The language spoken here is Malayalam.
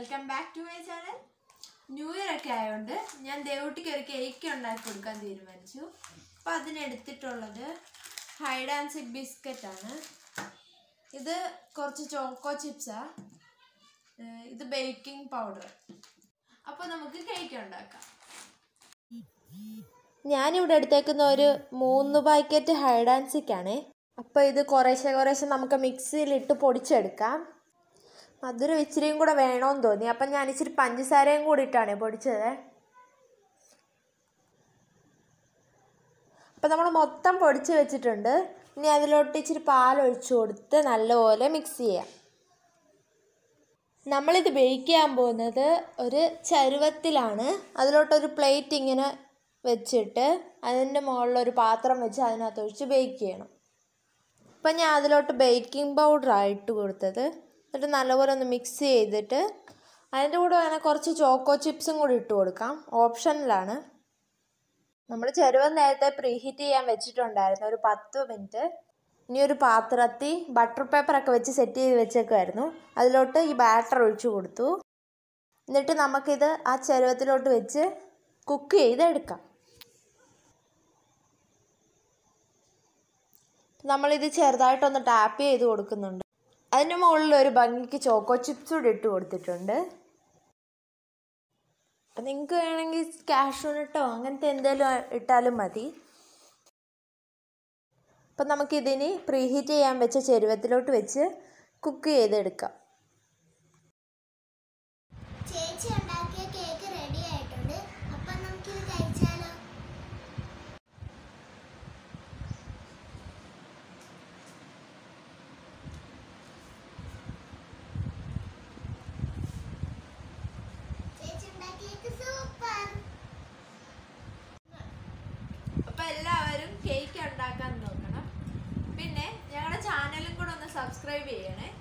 welcome back to my channel new year ഒക്കെ ആയതുകൊണ്ട് ഞാൻ ദേവൂട്ടിക്ക് ഒരു കേക്ക് ഉണ്ടാക്കി കൊടുക്കാൻ തീരുമാനിച്ചു അപ്പം അതിനെടുത്തിട്ടുള്ളത് ഹൈഡ് ആൻഡ് സിക്ക് ബിസ്ക്കറ്റ് ആണ് ഇത് കുറച്ച് ചോക്കോ ചിപ്സാ ഇത് ബേക്കിംഗ് പൗഡർ അപ്പോൾ നമുക്ക് കേക്ക് ഉണ്ടാക്കാം ഞാനിവിടെ എടുത്തേക്കുന്ന ഒരു മൂന്ന് പാക്കറ്റ് ഹൈഡ് ആൻഡ് സിക്ക് ആണേ അപ്പോൾ ഇത് കുറേശ്ശെ കുറേശ്ശെ നമുക്ക് മിക്സിയിലിട്ട് പൊടിച്ചെടുക്കാം മധുരം ഇച്ചിരിയും കൂടെ വേണമെന്ന് തോന്നി അപ്പം ഞാൻ ഇച്ചിരി പഞ്ചസാരയും കൂടി ഇട്ടാണ് പൊടിച്ചത് അപ്പം നമ്മൾ മൊത്തം പൊടിച്ച് വെച്ചിട്ടുണ്ട് ഇനി അതിലോട്ട് ഇച്ചിരി പാലൊഴിച്ച് കൊടുത്ത് നല്ലപോലെ മിക്സ് ചെയ്യാം നമ്മളിത് ബേക്ക് ചെയ്യാൻ പോകുന്നത് ഒരു ചരുവത്തിലാണ് അതിലോട്ടൊരു പ്ലേറ്റ് ഇങ്ങനെ വെച്ചിട്ട് അതിൻ്റെ മുകളിൽ ഒരു പാത്രം വെച്ച് അതിനകത്ത് ഒഴിച്ച് ബേക്ക് ചെയ്യണം അപ്പം ഞാൻ അതിലോട്ട് ബേക്കിംഗ് പൗഡറാണ് ഇട്ട് കൊടുത്തത് എന്നിട്ട് നല്ലപോലെ ഒന്ന് മിക്സ് ചെയ്തിട്ട് അതിൻ്റെ കൂടെ വേണേൽ കുറച്ച് ചോക്കോ ചിപ്സും കൂടി ഇട്ട് കൊടുക്കാം ഓപ്ഷനിലാണ് നമ്മൾ ചെരുവം നേരത്തെ പ്രീഹീറ്റ് ചെയ്യാൻ വെച്ചിട്ടുണ്ടായിരുന്നു ഒരു പത്ത് മിനിറ്റ് ഇനി ഒരു പാത്രത്തിൽ ബട്ടർ പേപ്പറൊക്കെ വെച്ച് സെറ്റ് ചെയ്ത് വെച്ചേക്കുമായിരുന്നു അതിലോട്ട് ഈ ബാറ്റർ ഒഴിച്ചു കൊടുത്തു എന്നിട്ട് നമുക്കിത് ആ ചെരുവത്തിലോട്ട് വെച്ച് കുക്ക് ചെയ്തെടുക്കാം നമ്മളിത് ചെറുതായിട്ടൊന്ന് ടാപ്പ് ചെയ്ത് കൊടുക്കുന്നുണ്ട് അതിൻ്റെ മുകളിൽ ഒരു ഭംഗിക്ക് ചോക്കോ ചിപ്സ് കൂടി ഇട്ട് കൊടുത്തിട്ടുണ്ട് നിങ്ങൾക്ക് വേണമെങ്കിൽ കാഷ്യൂനട്ടോ അങ്ങനത്തെ എന്തെങ്കിലും ഇട്ടാലും മതി അപ്പം നമുക്കിതിന് പ്രീഹീറ്റ് ചെയ്യാൻ വെച്ച ചെരുവത്തിലോട്ട് വെച്ച് കുക്ക് ചെയ്തെടുക്കാം ചേച്ചി ഉണ്ടാക്കിയ കേക്ക് റെഡി ആയിട്ടുണ്ട് അപ്പം നമുക്കിത് കഴിച്ചാലോ ചേച്ചി ഉണ്ടാക്കിയ കേക്ക് സൂപ്പർ അപ്പോൾ എല്ലാവരും കേക്ക് ഉണ്ടാക്കാൻ നോക്കണം പിന്നെ ഞങ്ങളുടെ ചാനലും കൂടെ ഒന്ന് സബ്സ്ക്രൈബ് ചെയ്യണേ